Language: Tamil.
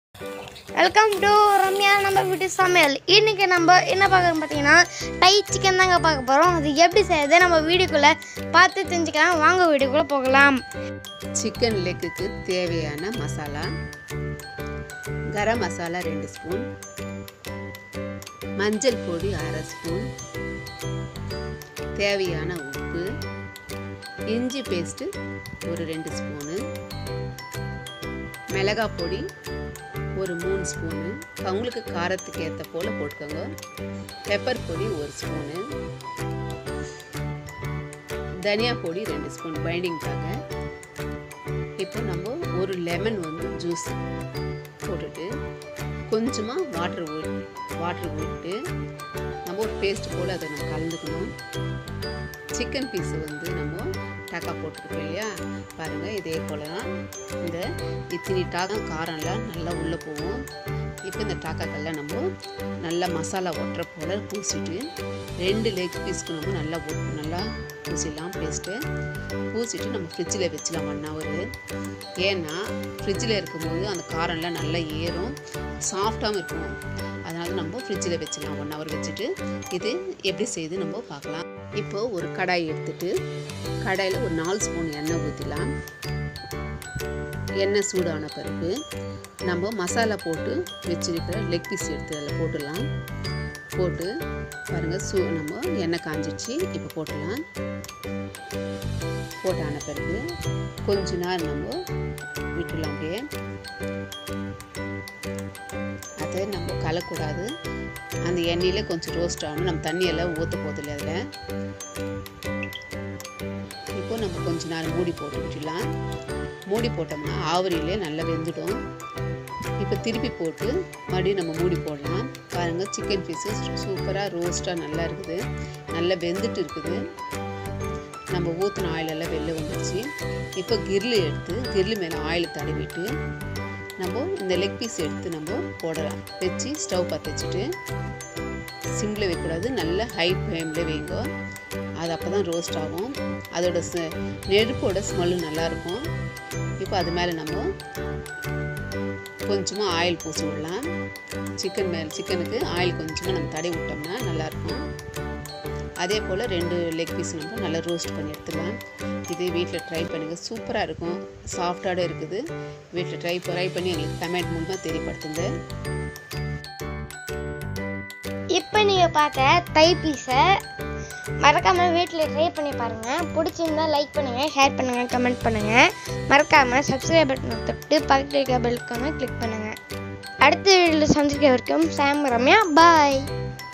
வெல்கம் டு ரம்யா நம்ம வீட்டு சமையல் இன்னைக்கு நம்ம என்ன பார்க்குறோம் பார்த்தீங்கன்னா டை சிக்கன் தாங்க பார்க்க போகிறோம் அது எப்படி செய்யறது நம்ம வீடியோக்குள்ளே பார்த்து தெரிஞ்சுக்கலாம் வாங்க வீடியோக்குள்ளே போகலாம் சிக்கன் லெக்குக்கு தேவையான மசாலா கரம் மசாலா ரெண்டு ஸ்பூன் மஞ்சள் பொடி அரை ஸ்பூன் தேவையான உப்பு இஞ்சி பேஸ்ட்டு ஒரு ரெண்டு ஸ்பூனு மிளகாய் பொடி ஒரு மூணு ஸ்பூனு உங்களுக்கு காரத்துக்கு ஏற்ற போல் போட்டுக்கோங்க பெப்பர் பொடி ஒரு ஸ்பூனு தனியா பொடி ரெண்டு ஸ்பூன் பைண்டிங்காக இப்போ நம்ம ஒரு லெமன் வந்து ஜூஸ் போட்டுட்டு கொஞ்சமாக வாட்டர் ஊ வாட்டர் ஊட்டு நம்ம ஒரு பேஸ்ட் போல் அதை நம்ம கலந்துக்கணும் சிக்கன் பீஸு வந்து நம்ம டக்கா போட்டுருக்கோம் இல்லையா பாருங்கள் இதே போல் தான் இந்த இத்தினி டாக்கா காரம்லாம் நல்லா உள்ளே போகும் இப்போ இந்த டாக்காக்கெல்லாம் நம்ம நல்லா மசாலா ஒட்டுற போல் பூசிட்டு ரெண்டு லெக் பீஸ்க்கு நம்ம நல்லா ஒட் நல்லா பூசிடலாம் பேஸ்ட்டு பூசிட்டு நம்ம ஃப்ரிட்ஜில் வச்சிடலாம் ஒன் ஹவர் ஏன்னா ஃப்ரிட்ஜில் இருக்கும்போது அந்த காரம்லாம் நல்லா ஏறும் சாஃப்டாகவும் இருக்கும் அதனால நம்ம ஃப்ரிட்ஜில் வச்சிடலாம் ஒன் ஹவர் வச்சுட்டு இது எப்படி செய்து நம்ம பார்க்கலாம் இப்போ ஒரு கடாய் எடுத்துட்டு கடாயில் ஒரு நாலு ஸ்பூன் எண்ணெய் ஊற்றிடலாம் எண்ணெய் சூடான பிறகு நம்ம மசாலா போட்டு வச்சிருக்கிற லெக் பீஸ் எடுத்து அதில் போட்டுடலாம் போட்டு பாருங்கள் சூ நம்ம எண்ணெய் காஞ்சிடுச்சு இப்போ போட்டுடலாம் போட்டான பிறகு கொஞ்ச நேரம் நம்ம விட்டுடலாம் அப்படியே அதை நம்ம கலக்கூடாது அந்த எண்ணெயில் கொஞ்சம் ரோஸ்ட் ஆகணும் நம்ம தண்ணியெல்லாம் ஊற்ற போதில்லை அதில் இப்போ நம்ம கொஞ்ச நேரம் மூடி போட்டு விட்டுடலாம் மூடி போட்டோம்னா ஆவரியிலே நல்லா வெந்துடும் இப்போ திருப்பி போட்டு மறுபடியும் நம்ம மூடி போடலாம் பாருங்கள் சிக்கன் பீஸு சூப்பராக ரோஸ்ட்டாக நல்லா இருக்குது நல்லா வெந்துட்டு இருக்குது நம்ம ஊற்றின ஆயிலெல்லாம் வெளில வந்துடுச்சு இப்போ கிரில் எடுத்து கிரில் மேலே ஆயில் தடவிட்டு நம்ம இந்த லெக் பீஸ் எடுத்து நம்ம போடலாம் வச்சு ஸ்டவ் பற்ற வச்சுட்டு சிம்மில் வைக்கக்கூடாது நல்ல ஹை ஃப்ளேமில் வைங்க அது அப்போ தான் ரோஸ்ட் ஆகும் அதோட ஸ்மெ நெருப்போட ஸ்மெல்லு நல்லாயிருக்கும் இப்போ அது மேலே நம்ம கொஞ்சமாக ஆயில் பூசி விடலாம் சிக்கன் மேலே சிக்கனுக்கு ஆயில் கொஞ்சமாக நம்ம தடவி விட்டோம்னா நல்லாயிருக்கும் அதே போல் ரெண்டு லெக் பீஸ் நம்ம நல்லா ரோஸ்ட் பண்ணி எடுத்துடலாம் இது வீட்டில் ட்ரை பண்ணுங்கள் சூப்பராக இருக்கும் சாஃப்டாக இருக்குது வீட்டில் ட்ரை ட்ரை பண்ணி எங்களுக்கு கமெண்ட் மூலமாக தெரியப்படுத்துங்க இப்போ நீங்கள் பார்க்க தை பீஸை மறக்காமல் வீட்டில் ட்ரை பண்ணி பாருங்கள் பிடிச்சிருந்தா லைக் பண்ணுங்கள் ஷேர் பண்ணுங்கள் கமெண்ட் பண்ணுங்கள் மறக்காமல் சப்ஸ்கிரைப் பட்டனை தொட்டு பக்கத்தில் இருக்க பெல்க்கான கிளிக் பண்ணுங்கள் அடுத்த வீடியோவில் சந்திக்க வரைக்கும் சாம் ரம்யா பாய்